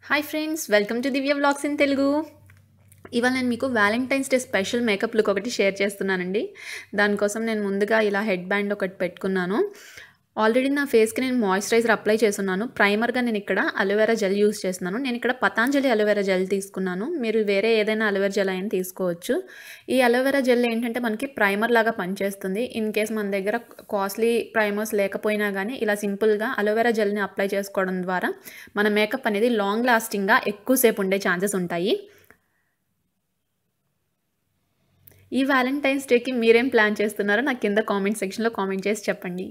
hi friends welcome to Divya vlogs in Telugu ఇవాళ నేను మీకు Valentine's day special makeup look ఒకటి షేర్ చేస్తున్నానండి దానికోసం నేను ముందుగా ఇలా హెడ్ బ్యాండ్ ఒకటి పెట్టుకున్నాను ఆల్రెడీ నా ఫేస్కి నేను మాయిశ్చరైజర్ అప్లై చేస్తున్నాను ప్రైమర్గా నేను ఇక్కడ అలోవెరా జెల్ యూస్ చేస్తున్నాను నేను ఇక్కడ పతాంజలి అలోవెరా జెల్ తీసుకున్నాను మీరు వేరే ఏదైనా అలోవెరా జెల్ అయినా తీసుకోవచ్చు ఈ అలోవెరా జెల్ ఏంటంటే మనకి ప్రైమర్ లాగా పనిచేస్తుంది ఇన్ కేస్ మన దగ్గర కాస్ట్లీ ప్రైమర్స్ లేకపోయినా కానీ ఇలా సింపుల్గా అలోవెరా జెల్ని అప్లై చేసుకోవడం ద్వారా మన మేకప్ అనేది లాంగ్ లాస్టింగ్గా ఎక్కువసేపు ఉండే ఛాన్సెస్ ఉంటాయి ఈ వ్యాలంటైన్స్ డేకి మీరేం ప్లాన్ చేస్తున్నారో నాకు కింద కామెంట్ సెక్షన్లో కామెంట్ చేసి చెప్పండి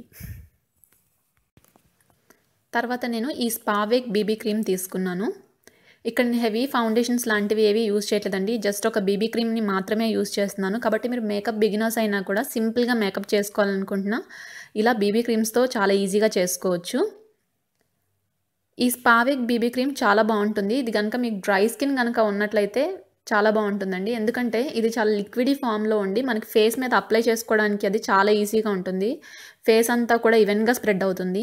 తర్వాత నేను ఈ స్పావేక్ బీబీ క్రీమ్ తీసుకున్నాను ఇక్కడ నేను హెవీ ఫౌండేషన్స్ లాంటివి ఏవి యూజ్ చేయట్లేదండి జస్ట్ ఒక బీబీ క్రీమ్ని మాత్రమే యూజ్ చేస్తున్నాను కాబట్టి మీరు మేకప్ బిగినర్స్ అయినా కూడా సింపుల్గా మేకప్ చేసుకోవాలనుకుంటున్నా ఇలా బీబీ క్రీమ్స్తో చాలా ఈజీగా చేసుకోవచ్చు ఈ స్పావేక్ బీబీ క్రీమ్ చాలా బాగుంటుంది ఇది కనుక మీకు డ్రై స్కిన్ కనుక ఉన్నట్లయితే చాలా బాగుంటుందండి ఎందుకంటే ఇది చాలా లిక్విడీ ఫామ్లో ఉండి మనకి ఫేస్ మీద అప్లై చేసుకోవడానికి అది చాలా ఈజీగా ఉంటుంది ఫేస్ అంతా కూడా ఈవెన్గా స్ప్రెడ్ అవుతుంది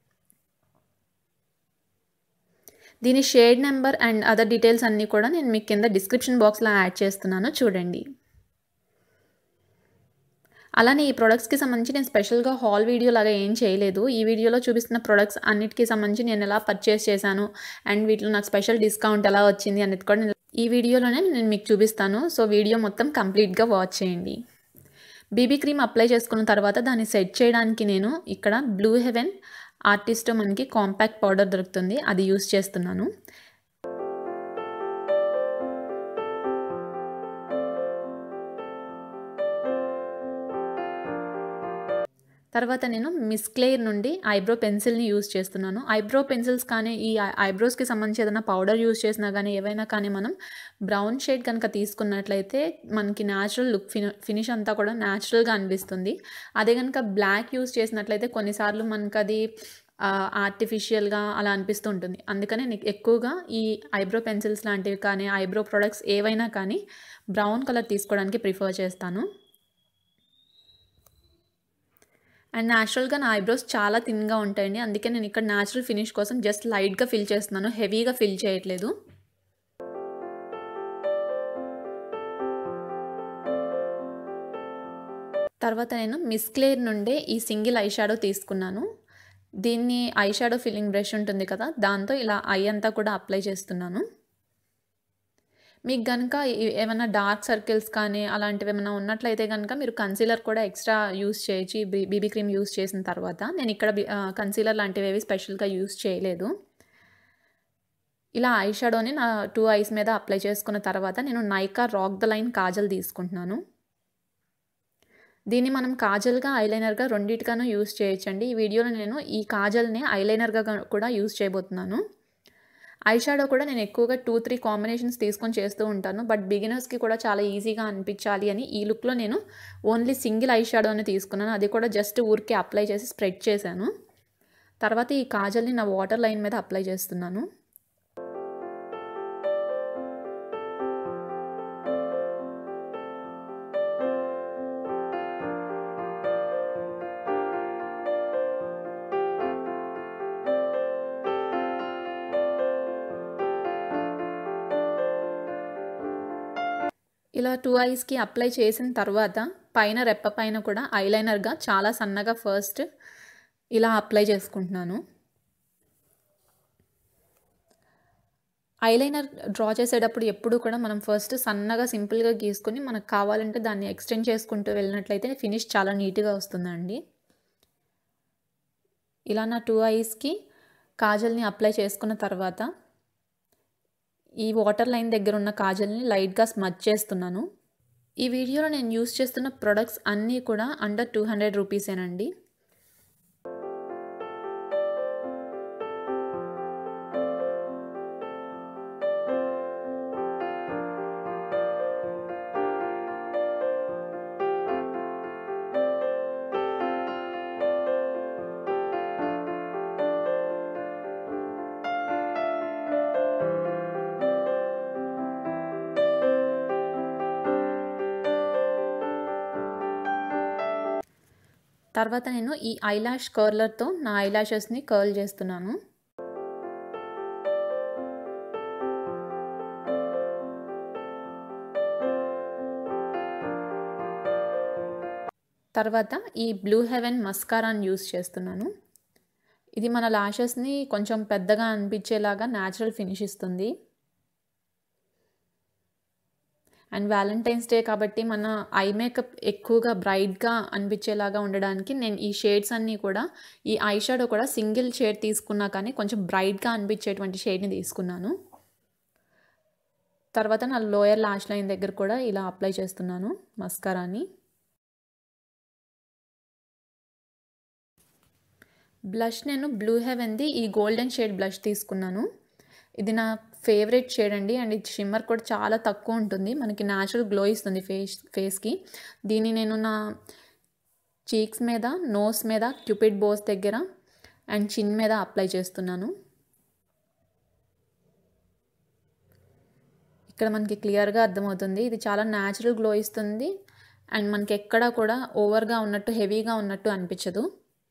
దీని shade number and other details అన్నీ కూడా నేను మీకు కింద డిస్క్రిప్షన్ బాక్స్లో యాడ్ చేస్తున్నాను చూడండి అలానే ఈ ప్రొడక్ట్స్కి సంబంధించి నేను స్పెషల్గా హాల్ వీడియో లాగా ఏం చేయలేదు ఈ వీడియోలో చూపిస్తున్న ప్రొడక్ట్స్ అన్నిటికీ సంబంధించి నేను ఎలా పర్చేస్ చేశాను అండ్ వీటిలో నాకు స్పెషల్ డిస్కౌంట్ ఎలా వచ్చింది అనేది కూడా నేను ఈ వీడియోలోనే నేను మీకు చూపిస్తాను సో వీడియో మొత్తం కంప్లీట్గా వాచ్ చేయండి బీబీ క్రీమ్ అప్లై చేసుకున్న తర్వాత దాన్ని సెట్ చేయడానికి నేను ఇక్కడ బ్లూ హెవెన్ ఆర్టిస్ట్ మనకి కాంపాక్ట్ పౌడర్ దొరుకుతుంది అది యూస్ చేస్తున్నాను తర్వాత నేను మిస్క్లేర్ నుండి ఐబ్రో పెన్సిల్ని యూజ్ చేస్తున్నాను ఐబ్రో పెన్సిల్స్ కానీ ఈ ఐబ్రోస్కి సంబంధించి ఏదైనా పౌడర్ యూజ్ చేసినా కానీ ఏవైనా కానీ మనం బ్రౌన్ షేడ్ కనుక తీసుకున్నట్లయితే మనకి న్యాచురల్ లుక్ ఫిని ఫినిష్ అంతా కూడా న్యాచురల్గా అనిపిస్తుంది అదే కనుక బ్లాక్ యూజ్ చేసినట్లయితే కొన్నిసార్లు మనకు అది ఆర్టిఫిషియల్గా అలా అనిపిస్తూ ఉంటుంది అందుకనే నేను ఎక్కువగా ఈ ఐబ్రో పెన్సిల్స్ లాంటివి కానీ ఐబ్రో ప్రొడక్ట్స్ ఏవైనా కానీ బ్రౌన్ కలర్ తీసుకోవడానికి ప్రిఫర్ చేస్తాను అండ్ న్యాచురల్గా నా ఐబ్రోస్ చాలా థిన్గా ఉంటాయండి అందుకే నేను ఇక్కడ న్యాచురల్ ఫినిష్ కోసం జస్ట్ లైట్గా ఫిల్ చేస్తున్నాను హెవీగా ఫిల్ చేయట్లేదు తర్వాత నేను మిస్క్లేర్ నుండే ఈ సింగిల్ ఐ షాడో తీసుకున్నాను దీన్ని ఐ షాడో ఫిల్లింగ్ బ్రష్ ఉంటుంది కదా దాంతో ఇలా ఐ అంతా కూడా అప్లై చేస్తున్నాను మీకు కనుక ఏమైనా డార్క్ సర్కిల్స్ కానీ అలాంటివి ఏమైనా ఉన్నట్లయితే కనుక మీరు కన్సీలర్ కూడా ఎక్స్ట్రా యూస్ చేయొచ్చు బీబీ క్రీమ్ యూస్ చేసిన తర్వాత నేను ఇక్కడ కన్సీలర్ లాంటివి ఏవి స్పెషల్గా యూస్ చేయలేదు ఇలా ఐ షాడోని నా టూ ఐస్ మీద అప్లై చేసుకున్న తర్వాత నేను Nykaa rock the line kajal తీసుకుంటున్నాను దీన్ని మనం కాజల్గా ఐలైనర్గా రెండింటిగాను యూస్ చేయొచ్చండి ఈ వీడియోలో నేను ఈ కాజల్ని ఐలైనర్గా కూడా యూస్ చేయబోతున్నాను ఐ షాడో కూడా నేను ఎక్కువగా టూ త్రీ కాంబినేషన్స్ తీసుకొని చేస్తూ ఉంటాను బట్ బిగినర్స్కి కూడా చాలా ఈజీగా అనిపించాలి అని ఈ లుక్లో నేను ఓన్లీ సింగిల్ ఐ షాడోని తీసుకున్నాను అది కూడా జస్ట్ ఊరికే అప్లై చేసి స్ప్రెడ్ చేశాను తర్వాత ఈ కాజల్ని నా వాటర్ లైన్ మీద అప్లై చేస్తున్నాను ఇలా టూ ఐస్కి అప్లై చేసిన తర్వాత పైన రెప్ప పైన కూడా ఐలైనర్గా చాలా సన్నగా ఫస్ట్ ఇలా అప్లై చేసుకుంటున్నాను ఐలైనర్ డ్రా చేసేటప్పుడు ఎప్పుడు కూడా మనం ఫస్ట్ సన్నగా సింపుల్గా గీసుకొని మనకు కావాలంటే దాన్ని ఎక్స్టెండ్ చేసుకుంటూ వెళ్ళినట్లయితే ఫినిష్ చాలా నీట్గా వస్తుందండి ఇలా నా టూ ఐస్కి కాజల్ని అప్లై చేసుకున్న తర్వాత ఈ వాటర్ లైన్ దగ్గర ఉన్న కాజల్ని లైట్గా స్మచ్ చేస్తున్నాను ఈ వీడియోలో నేను యూస్ చేస్తున్న ప్రొడక్ట్స్ అన్నీ కూడా అండర్ టూ హండ్రెడ్ రూపీసేనండి తర్వాత నేను ఈ ఐలాష్ కర్లర్తో నా ఐలాషెస్ని కర్ల్ చేస్తున్నాను తర్వాత ఈ బ్లూ హెవెన్ మస్కారాని యూస్ చేస్తున్నాను ఇది మన లాషెస్ని కొంచెం పెద్దగా అనిపించేలాగా న్యాచురల్ ఫినిష్ ఇస్తుంది అండ్ వ్యాలంటైన్స్ డే కాబట్టి మన ఐ మేకప్ ఎక్కువగా బ్రైట్గా అనిపించేలాగా ఉండడానికి నేను ఈ షేడ్స్ అన్నీ కూడా ఈ ఐ షాడో కూడా సింగిల్ షేడ్ తీసుకున్నా కానీ కొంచెం బ్రైట్గా అనిపించేటువంటి షేడ్ని తీసుకున్నాను తర్వాత నా లోయర్ లాష్ లైన్ దగ్గర కూడా ఇలా అప్లై చేస్తున్నాను మస్కారాని బ్లష్ నేను బ్లూ హెవెన్ది ఈ గోల్డెన్ షేడ్ బ్లష్ తీసుకున్నాను ఇది నా ఫేవరెట్ షేడ్ అండి అండ్ ఇది షిమ్మర్ కూడా చాలా తక్కువ ఉంటుంది మనకి న్యాచురల్ గ్లో ఇస్తుంది ఫేస్ ఫేస్కి దీన్ని నేను నా చీక్స్ మీద నోస్ మీద క్యూపిడ్ బోస్ దగ్గర అండ్ చిన్ మీద అప్లై చేస్తున్నాను ఇక్కడ మనకి క్లియర్గా అర్థమవుతుంది ఇది చాలా న్యాచురల్ గ్లో ఇస్తుంది అండ్ మనకి ఎక్కడా కూడా ఓవర్గా ఉన్నట్టు హెవీగా ఉన్నట్టు అనిపించదు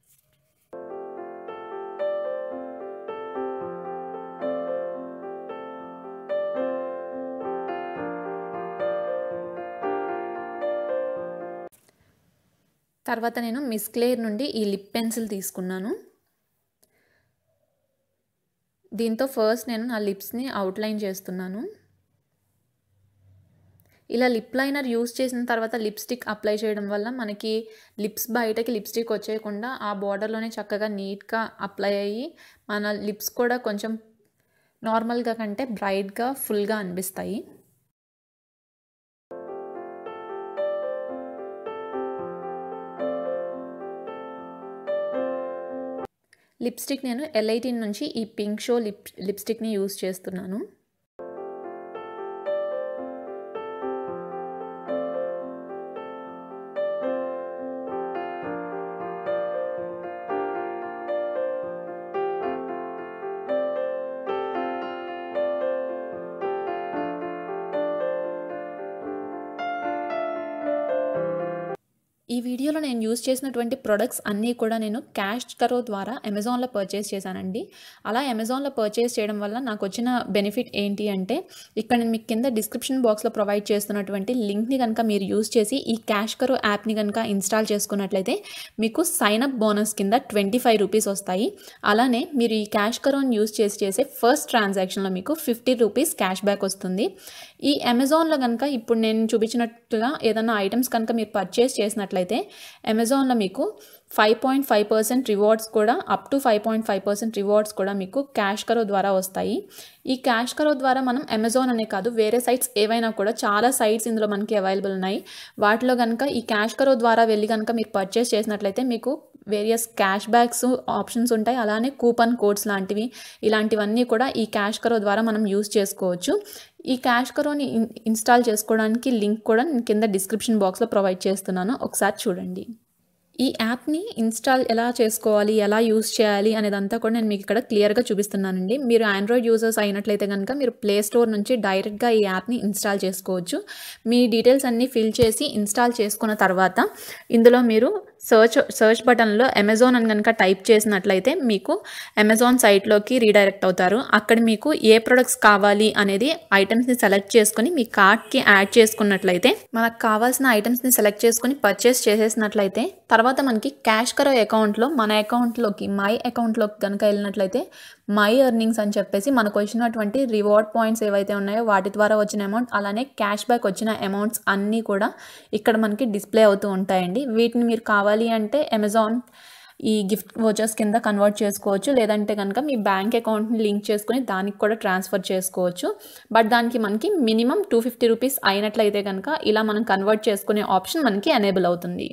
తర్వాత నేను మిస్క్లేర్ నుండి ఈ లిప్ పెన్సిల్ తీసుకున్నాను దీంతో ఫస్ట్ నేను నా లిప్స్ని అవుట్లైన్ చేస్తున్నాను ఇలా లిప్ లైనర్ యూస్ చేసిన తర్వాత లిప్స్టిక్ అప్లై చేయడం వల్ల మనకి లిప్స్ బయటకి లిప్స్టిక్ వచ్చేయకుండా ఆ బార్డర్లోనే చక్కగా నీట్గా అప్లై అయ్యి మన లిప్స్ కూడా కొంచెం నార్మల్గా కంటే బ్రైట్గా ఫుల్గా అనిపిస్తాయి లిప్స్టిక్ నేను ఎల్ఐటీన్ నుంచి ఈ పింక్ షో లిప్ లిప్స్టిక్ని యూస్ చేస్తున్నాను ఈ వీడియోలో నేను యూస్ చేసినటువంటి ప్రొడక్ట్స్ అన్నీ కూడా నేను క్యాష్ కరో ద్వారా అమెజాన్లో పర్చేస్ చేశానండి అలా అమెజాన్లో పర్చేస్ చేయడం వల్ల నాకు వచ్చిన బెనిఫిట్ ఏంటి అంటే ఇక్కడ నేను మీకు కింద డిస్క్రిప్షన్ బాక్స్లో ప్రొవైడ్ చేస్తున్నటువంటి లింక్ని కనుక మీరు యూస్ చేసి ఈ క్యాష్ కరో యాప్ని కనుక ఇన్స్టాల్ చేసుకున్నట్లయితే మీకు సైన్ అప్ బోనస్ కింద ట్వంటీ ఫైవ్ రూపీస్ వస్తాయి అలానే మీరు ఈ క్యాష్ కరోని యూస్ చేసి చేసే ఫస్ట్ ట్రాన్సాక్షన్లో మీకు ఫిఫ్టీ రూపీస్ క్యాష్ బ్యాక్ వస్తుంది ఈ అమెజాన్లో కనుక ఇప్పుడు నేను చూపించినట్టుగా ఏదైనా ఐటమ్స్ కనుక మీరు పర్చేస్ చేసినట్లయితే అమెజాన్లో మీకు five point five percent rewards కూడా up to five point five percent rewards కూడా మీకు క్యాష్ కరో ద్వారా వస్తాయి ఈ క్యాష్ కరో ద్వారా మనం అమెజాన్ అనే కాదు వేరే సైట్స్ ఏవైనా కూడా చాలా సైట్స్ ఇందులో మనకి అవైలబుల్ ఉన్నాయి వాటిలో కనుక ఈ క్యాష్ కరో ద్వారా వెళ్ళి కనుక మీరు పర్చేస్ చేసినట్లయితే మీకు వేరియస్ క్యాష్ బ్యాక్స్ ఆప్షన్స్ ఉంటాయి అలానే కూపన్ కోడ్స్ లాంటివి ఇలాంటివన్నీ కూడా ఈ క్యాష్ కరో ద్వారా మనం యూస్ చేసుకోవచ్చు ఈ క్యాష్ కరోని ఇన్ ఇన్స్టాల్ చేసుకోవడానికి లింక్ కూడా నేను కింద డిస్క్రిప్షన్ బాక్స్లో ప్రొవైడ్ చేస్తున్నాను ఒకసారి చూడండి ఈ యాప్ని ఇన్స్టాల్ ఎలా చేసుకోవాలి ఎలా యూస్ చేయాలి అనేదంతా కూడా నేను మీకు ఇక్కడ క్లియర్గా చూపిస్తున్నానండి మీరు ఆండ్రాయిడ్ యూజర్స్ అయినట్లయితే కనుక మీరు ప్లే స్టోర్ నుంచి డైరెక్ట్గా ఈ యాప్ని ఇన్స్టాల్ చేసుకోవచ్చు మీ డీటెయిల్స్ అన్నీ ఫిల్ చేసి ఇన్స్టాల్ చేసుకున్న తర్వాత ఇందులో మీరు సర్చ్ సర్చ్ బటన్లో అమెజాన్ అని కనుక టైప్ చేసినట్లయితే మీకు అమెజాన్ సైట్లోకి రీడైరెక్ట్ అవుతారు అక్కడ మీకు ఏ ప్రొడక్ట్స్ కావాలి అనేది ఐటమ్స్ని సెలెక్ట్ చేసుకొని మీ కార్ట్కి యాడ్ చేసుకున్నట్లయితే మనకు కావాల్సిన ఐటమ్స్ని సెలెక్ట్ చేసుకొని పర్చేస్ చేసేసినట్లయితే తర్వాత మనకి క్యాష్ కరో అకౌంట్లో మన అకౌంట్లోకి మై అకౌంట్లోకి కనుక వెళ్ళినట్లయితే మై ఎర్నింగ్స్ అని చెప్పేసి మనకు వచ్చినటువంటి రివార్డ్ పాయింట్స్ ఏవైతే ఉన్నాయో వాటి ద్వారా వచ్చిన అమౌంట్ అలానే క్యాష్ బ్యాక్ వచ్చిన అమౌంట్స్ అన్నీ కూడా ఇక్కడ మనకి డిస్ప్లే అవుతూ ఉంటాయండి వీటిని మీరు కావాలి అంటే అమెజాన్ ఈ గిఫ్ట్ వోచర్స్ కింద కన్వర్ట్ చేసుకోవచ్చు లేదంటే కనుక మీ బ్యాంక్ అకౌంట్ని లింక్ చేసుకుని దానికి కూడా ట్రాన్స్ఫర్ చేసుకోవచ్చు బట్ దానికి మనకి మినిమం టూ ఫిఫ్టీ రూపీస్ అయినట్లయితే కనుక ఇలా మనం కన్వర్ట్ చేసుకునే ఆప్షన్ మనకి ఎనేబుల్ అవుతుంది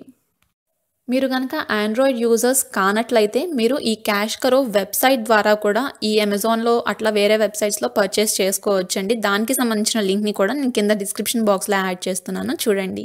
మీరు కనుక ఆండ్రాయిడ్ యూజర్స్ కానట్లయితే మీరు ఈ క్యాష్ కరో వెబ్సైట్ ద్వారా కూడా ఈ అమెజాన్లో అట్లా వేరే వెబ్సైట్స్లో పర్చేస్ చేసుకోవచ్చండి దానికి సంబంధించిన లింక్ని కూడా నేను కింద డిస్క్రిప్షన్ బాక్స్లో యాడ్ చేస్తున్నాను చూడండి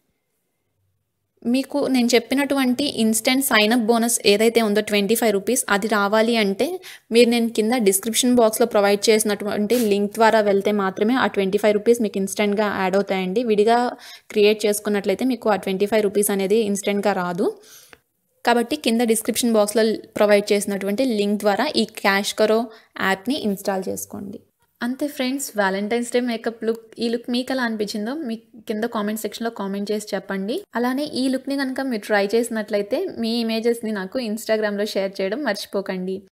మీకు నేను చెప్పినటువంటి ఇన్స్టెంట్ సైనప్ బోనస్ ఏదైతే ఉందో ట్వంటీ ఫైవ్ రూపీస్ అది రావాలి అంటే మీరు నేను కింద డిస్క్రిప్షన్ బాక్స్లో ప్రొవైడ్ చేసినటువంటి లింక్ ద్వారా వెళ్తే మాత్రమే ఆ ట్వంటీ ఫైవ్ రూపీస్ మీకు ఇన్స్టెంట్గా యాడ్ అవుతాయండి విడిగా క్రియేట్ చేసుకున్నట్లయితే మీకు ఆ ట్వంటీ ఫైవ్ రూపీస్ అనేది ఇన్స్టెంట్గా రాదు కాబట్టి కింద డిస్క్రిప్షన్ బాక్స్లో ప్రొవైడ్ చేసినటువంటి లింక్ ద్వారా ఈ క్యాష్ కరో యాప్ని ఇన్స్టాల్ చేసుకోండి అంతే friends Valentine's day makeup look ఈ లుక్ మీకు ఎలా అనిపించిందో మీ కింద కామెంట్ సెక్షన్లో కామెంట్ చేసి చెప్పండి అలానే ఈ లుక్ని కనుక మీరు ట్రై చేసినట్లయితే మీ ఇమేజెస్ని నాకు ఇన్స్టాగ్రామ్లో షేర్ చేయడం మర్చిపోకండి